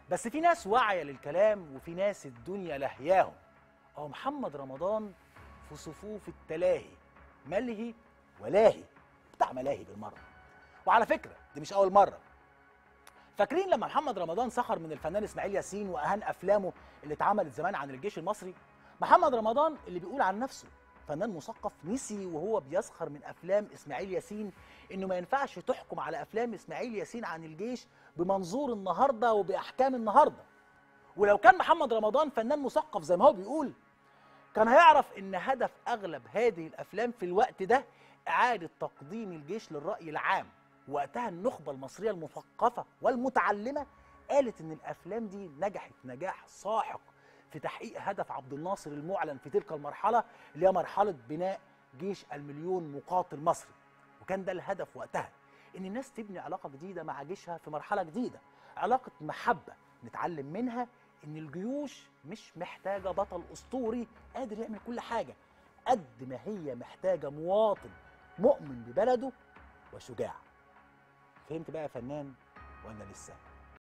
بس في ناس واعيه للكلام وفي ناس الدنيا لهياهم اهو محمد رمضان في صفوف التلاهي ملهي ولاهي بتاع ملاهي بالمره وعلى فكره دي مش اول مره فاكرين لما محمد رمضان سخر من الفنان اسماعيل ياسين واهان افلامه اللي اتعملت زمان عن الجيش المصري محمد رمضان اللي بيقول عن نفسه فنان مثقف نسي وهو بيسخر من افلام اسماعيل ياسين انه ما ينفعش تحكم على افلام اسماعيل ياسين عن الجيش بمنظور النهارده وباحكام النهارده ولو كان محمد رمضان فنان مثقف زي ما هو بيقول كان هيعرف ان هدف اغلب هذه الافلام في الوقت ده اعاده تقديم الجيش للراي العام وقتها النخبه المصريه المثقفه والمتعلمه قالت ان الافلام دي نجحت نجاح ساحق في تحقيق هدف عبد الناصر المعلن في تلك المرحله اللي هي مرحله بناء جيش المليون مقاتل مصري وكان ده الهدف وقتها ان الناس تبني علاقه جديده مع جيشها في مرحله جديده علاقه محبه نتعلم منها ان الجيوش مش محتاجه بطل اسطوري قادر يعمل كل حاجه قد ما هي محتاجه مواطن مؤمن ببلده وشجاع فهمت بقى يا فنان ولا لسه